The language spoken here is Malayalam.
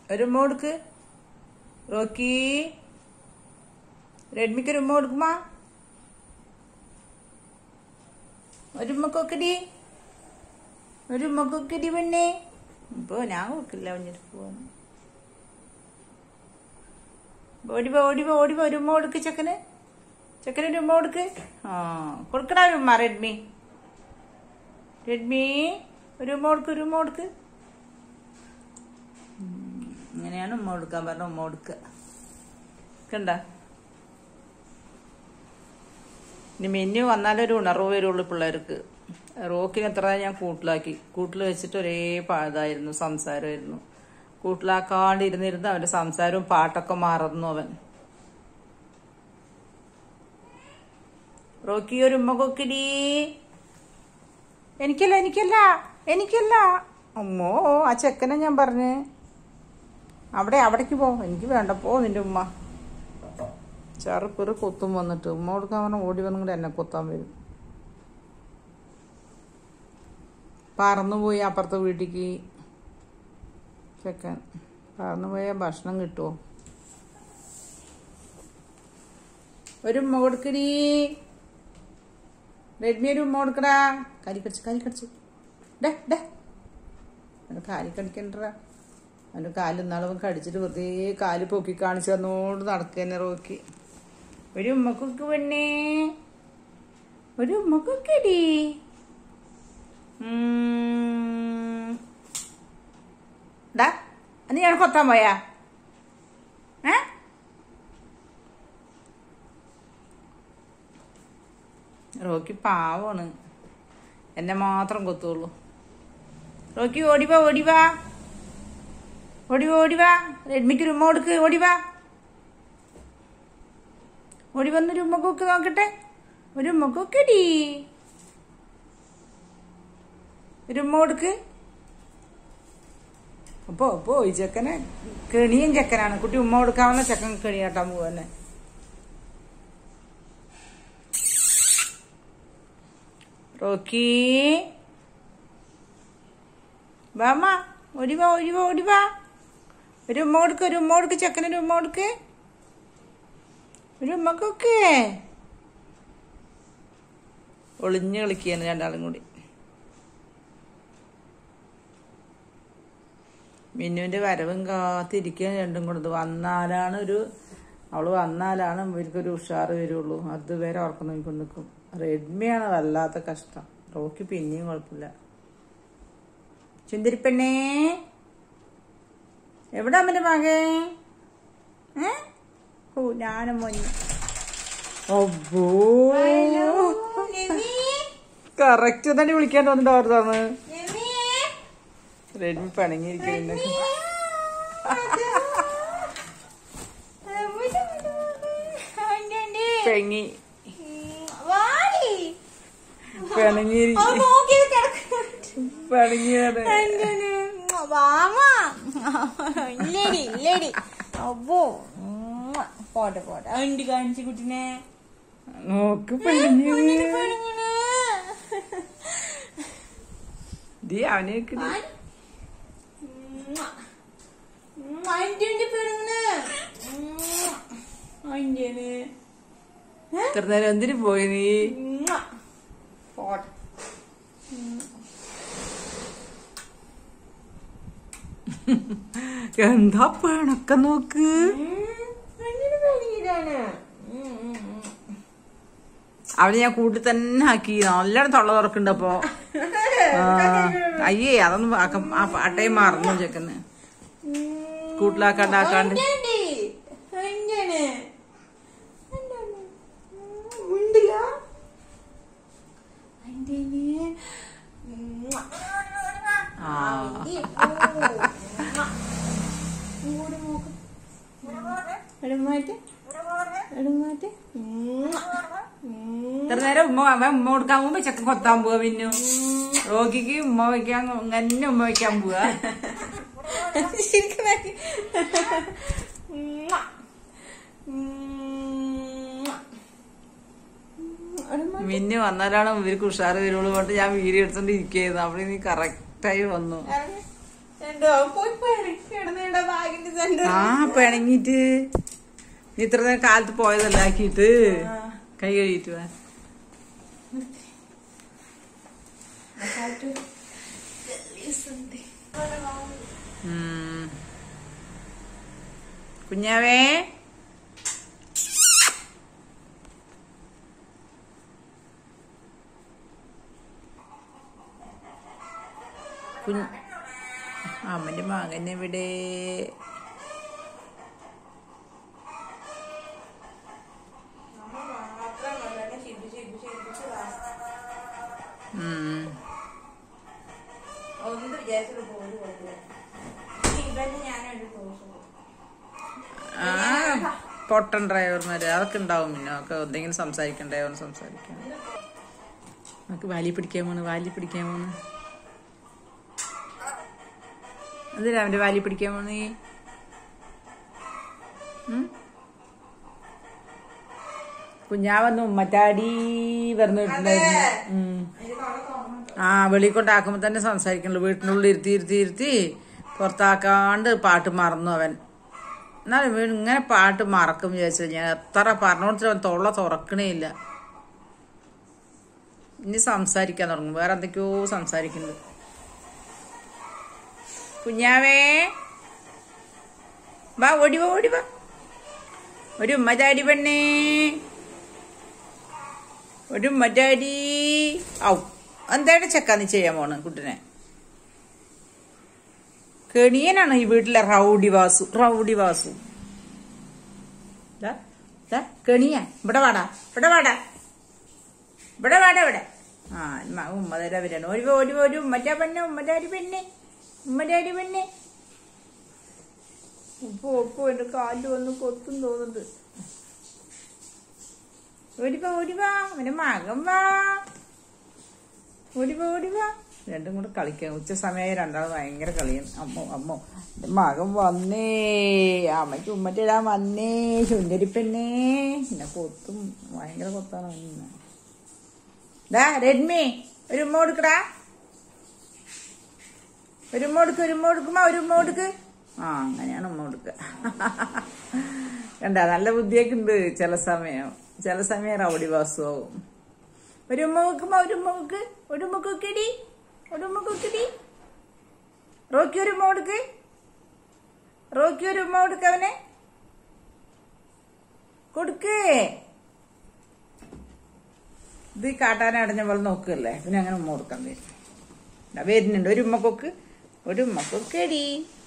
ഒരു ഉമ്മ കൊടുക്ക് റോക്കി റെഡ്മിക്ക് ഒരു ഉമ്മ കൊടുക്കുമാ ഒരു ഉമ്മക്കൊക്കടി ഒരു ഉമ്മക്കൊക്കടി പെണ്ണേ ഇപ്പൊ ഞാൻ കൊടുക്കില്ല കുഞ്ഞിട്ട് പോവാന്ന് ഓടിപ്പോ ഓടിപ്പോ ഓടിപ്പോ ഒരു ഉമ്മ കൊടുക്ക് ചെക്കന് ചെക്കന് ഒരു ഉമ്മ കൊടുക്ക് ആ കൊടുക്കടാ ഒരു ഉമ്മ റെഡ്മി റെഡ്മി ഒരു ഉമ്മ കൊടുക്ക് ഒരു ഉമ്മ കൊടുക്ക് ഉം, ഇങ്ങനെയാണ് ഉമ്മ കൊടുക്കാൻ പറഞ്ഞ ഉമ്മ കൊടുക്കുക കണ്ട ഇനി മെനു വന്നാലൊരു ഉണർവ് വരുള്ളൂ പിള്ളേർക്ക് റോക്കിന് എത്ര ഞാൻ കൂട്ടിലാക്കി കൂട്ടിൽ വെച്ചിട്ട് ഒരേ പാതായിരുന്നു സംസാരമായിരുന്നു കൂട്ടിലാക്കാണ്ടിരുന്നിരുന്ന് അവന്റെ സംസാരവും പാട്ടൊക്കെ മറന്നു അവൻ റോക്കി ഒരു ഉമ്മ കൊക്കിടി എനിക്കല്ല എനിക്കല്ല എനിക്കല്ല അമ്മോ ആ ചെക്കനെ ഞാൻ പറഞ്ഞ് അവിടെ അവിടേക്ക് പോ എനിക്ക് വേണ്ട പോ നിന്റെ ഉമ്മ ചെറുപ്പിറ് കൊത്തും വന്നിട്ട് ഉമ്മ കൊടുക്കാൻ പറഞ്ഞ ഓടി വന്നും കൂടെ എന്നെ കൊത്താൻ വരും പറന്നുപോയി അപ്പുറത്തെ വീട്ടിക്ക് ചെക്കൻ പറന്നുപോയാൽ ഭക്ഷണം കിട്ടുമോ ഒരു ഉമ്മ കൊടുക്കടി റെഡ്മി ഒരു ഉമ്മ കൊടുക്കടാ കാലി കടിച്ച് കാലി കടിച്ച് ഡേ ഡേ അവൻ്റെ കാലി കടിക്കണ്ട അവൻ്റെ കാല് ഇന്നാളവൻ കടിച്ചിട്ട് വെറുതെ കാല് പൊക്കി കാണിച്ചു തന്നോണ്ട് നടക്കന്നെ റോക്കി ഒരു ഉമ്മക്കൊക്കെ പെണ്ണേ ഒരു ഉമ്മക്കൊക്കെടി ഡാ നീ ഞാൻ കൊത്താൻ പോയാ ഏ റോക്കി പാവാണ് എന്നെ മാത്രം കൊത്തുള്ളൂ റോക്കി ഓടിവാ ഓടിവാ ഓടിവാ ഓടിവാ റെഡ്മിക്ക് ഒരു ഉമ്മ കൊടുക്ക് ഓടിവാ ഓടി വന്നൊരു ഉമ്മക്കൊക്കെ നോക്കട്ടെ ഒരു ഉമ്മക്കൊക്കെടി ഒരു ഉമ്മ കൊടുക്ക് അപ്പോ അപ്പോ ഈ ചെക്കന് കെണിയും ചെക്കനാണ് കുട്ടി ഉമ്മ കൊടുക്കാവുന്ന ചെക്കൻ കെണിയാട്ടാൻ പോവന്നെ റോക്കി വാമ്മ ഓടിവാ ഓടിവാ ഓടിവാ ഒരു ഉമ്മ കൊടുക്ക് ഒരു ഉമ്മ കൊടുക്ക് ചെക്കനൊരു ഉമ്മ കൊടുക്ക് ഒരു ഉമ്മക്കൊക്കെ ഒളിഞ്ഞു കളിക്കുകയാണ് രണ്ടാളും കൂടി മിന്നുവിന്റെ വരവും കാത്തിരിക്കാൻ രണ്ടും കൂടെ ഇത് വന്നാലാണ് ഒരു അവള് വന്നാലാണ് ഇവർക്കൊരു ഉഷാറ് വരുള്ളൂ അതുവരെ ഉറക്കം നോക്കിക്കൊണ്ട് നിൽക്കും റെഡ്മിയാണ് വല്ലാത്ത കഷ്ടം റോക്കി പിന്നെയും കുഴപ്പമില്ല ചുന്തിരിപ്പെണ്ണേ എവിടെ അമ്മന്റെ മകേ ഏ ഓ ഞാനും മോനി അബ്ബോ കറക്റ്റ് തന്നെ വിളിക്കാൻ തോന്നുന്നുണ്ടാവുന്നതാണ് റെഡ്മി പിണങ്ങിയിരിക്കുന്നു പെങ്ങി പിണങ്ങിയിരിക്കും പിണങ്ങിയത് ഇല്ലേടി ഇല്ലേടി അപ്പോ പോട്ടെ പോട്ടെ അണ്ടി കാണിച്ചു കുട്ടിനെ നോക്ക് പിണങ്ങിയത് ദീ അവനെ അണ്ടി പെടുന്ന് അണ്ടിയന് ഇത്ര നേരം എന്തിനു പോയി നീ പോട്ടെ എന്താ പിണക്കം നോക്ക് അണ്ടിന് പെടുങ്ങിയതാണ് അവനെ ഞാൻ കൂട്ടി തന്നെ ആക്കി നല്ലോണം തൊള്ള തുറക്കുന്നുണ്ട് അപ്പൊ ആ, അയ്യേ അതൊന്നും ആക്കം- ആ അട്ടയും മറന്നു ചെക്കന്ന് കൂട്ടിലാക്കാണ്ടാക്കാണ്ട് അണ്ടി അണ്ടിയാണ് ഉണ്ടില്ല അണ്ടിന് ആ എടുമാറ്റ് എടുമാറ്റ് ഇത്ര നേരം ഉമ്മ അവൻ ഉമ്മ കൊടുക്കാൻ പോകുമ്പോ ചെക്കൻ കൊത്താൻ പോവാ പിന്നു രോഗിക്ക് ഉമ്മ വയ്ക്കാൻ തന്നെ ഉമ്മ വയ്ക്കാൻ പോവാ ശരിക്കും മിന്നു വന്നാലാണ് ഇവർക്ക് ഉഷാറ് വരുള്ളൂ പറഞ്ഞിട്ട് ഞാൻ വീഡിയോ എടുത്തോണ്ട് ഇരിക്കുന്നു അവിടെ നീ കറക്റ്റായി വന്നു രണ്ട് കണ്ടോ പോയി പോയി കിടന്നിട ബാഗിന്റെ സെന്റർ ആ പിണങ്ങിട്ട് നീ ഇത്ര നേരം കാലത്ത് പോയതല്ല ആക്കിയിട്ട് ആ. കൈ കഴിയിട്ട് വാ ഉം. കുഞ്ഞാവേ കുഞ്ഞ് അമ്മന്റെ മകൻ എവിടെ ഉം. ഒന്ന് വിചാരിച്ചിട്ട് പോയി ഇവന് ഞാനൊരു ദിവസം ആ പൊട്ടൻ ഡ്രൈവർമാര് അതൊക്കെ ഉണ്ടാവും പിന്നെ ഒക്കെ എന്തെങ്കിലും സംസാരിക്കണ്ടേ അവൻ സംസാരിക്കാം നമുക്ക് വാലി പിടിക്കാൻ പോണ് വാലി പിടിക്കാൻ പോണ് എന്തിനാ അവന്റെ വാലി പിടിക്കാൻ പോണ് നീ ഉം? കുഞ്ഞാവന്ന് ഉമ്മറ്റാടി പറഞ്ഞിട്ടുണ്ടായിരുന്നു ഉം. ആ വെളിയിൽ കൊണ്ടാക്കുമ്പോ തന്നെ സംസാരിക്കണല്ലോ വീട്ടിനുള്ളിൽ ഇരുത്തി ഇരുത്തി ഇരുത്തി പുറത്താക്കാണ്ട് പാട്ട് മറന്നു അവൻ എന്നാലും വീട് ഇങ്ങനെ പാട്ട് മറക്കും വിചാരിച്ചു ഞാൻ എത്ര പറഞ്ഞോടത്തിൽ അവൻ തൊള്ള തുറക്കണേ ഇല്ല ഇനി സംസാരിക്കാൻ തുടങ്ങും വേറെ എന്തൊക്കെയോ സംസാരിക്കുന്നുണ്ട് കുഞ്ഞാവേ വാ ഓടി വാ ഓടി വാ ഒരു ഉമ്മചാടി പെണ്ണേ ഒരു ഉമ്മചാടി ഔ എന്താണ് ചെക്ക നീ ചെയ്യാൻ പോണ് കുട്ടിനെ കെണിയനാണ് ഈ വീട്ടിലെ റൗഡി വാസു റൗഡി വാസു ദാ, ദാ, കെണിയ ഇവിടെ വാടാ ഇവിടെ വാടാ ഇവിടെ വാടാ ഇവിടെ ആ മ- ഉമ്മ തരാ വരാണ് ഒരു ഒരു ഒരു ഉമ്മറ്റാ പെണ്ണെ ഉമ്മറ്റാരി പെണ്ണെ ഉമ്മറ്റാരി പെണ്ണെ ഉപ്പ് ഉപ്പ് എന്റെ കാലിൽ വന്ന് കൊത്തും തോന്നുന്നുണ്ട് ഓടിവാ ഓടിവാ അവന്റെ മകൻ വാ ഓടിവാ ഓടിവാ രണ്ടും കൂടെ കളിക്കാം ഉച്ച സമയമായി രണ്ടാളും ഭയങ്കര കളിയാണ് അമ്മോ അമ്മോ എന്റെ മകൻ വന്നേ അമ്മയ്ക്ക് ഉമ്മറ്റിടാൻ വന്നേ സുന്ദരിപ്പെണ്ണേ പിന്നെ കൊത്തും ഭയങ്കര കൊത്താണ് അവന്. ദാ രഡ്മി ഒരു ഉമ്മ കൊടുക്കടാ ഒരു ഉമ്മ കൊടുക്ക് ഒരു ഉമ്മ കൊടുക്കുമ്പോ ഒരു ഉമ്മ കൊടുക്ക് ആ അങ്ങനെയാണ് ഉമ്മ കൊടുക്കുക കണ്ട നല്ല ബുദ്ധിയൊക്കെ ഉണ്ട് ചില സമയം ചില സമയം റൗഡി വാസുവാകും ഒരു ഉമ്മ വെക്കുമ്പോ ഒരു ഉമ്മ വെക്ക് ഒരു ഉമ്മ കുക്കിടി ഒരു ഉമ്മ കുക്കിടി റോക്കി ഒരു ഉമ്മ കൊടുക്ക് റോക്കി ഒരു ഉമ്മ കൊടുക്ക് അവനെ കൊടുക്ക് ഇത് ഈ കാട്ടാനെ അടഞ്ഞ പോലെ നോക്കുകയല്ലേ പിന്നെ അങ്ങനെ ഉമ്മ കൊടുക്കാൻ വരും ദാ വരുന്നുണ്ട് ഒരു ഉമ്മക്കൊക്ക് ഒരു ഉമ്മക്കൊക്കെടി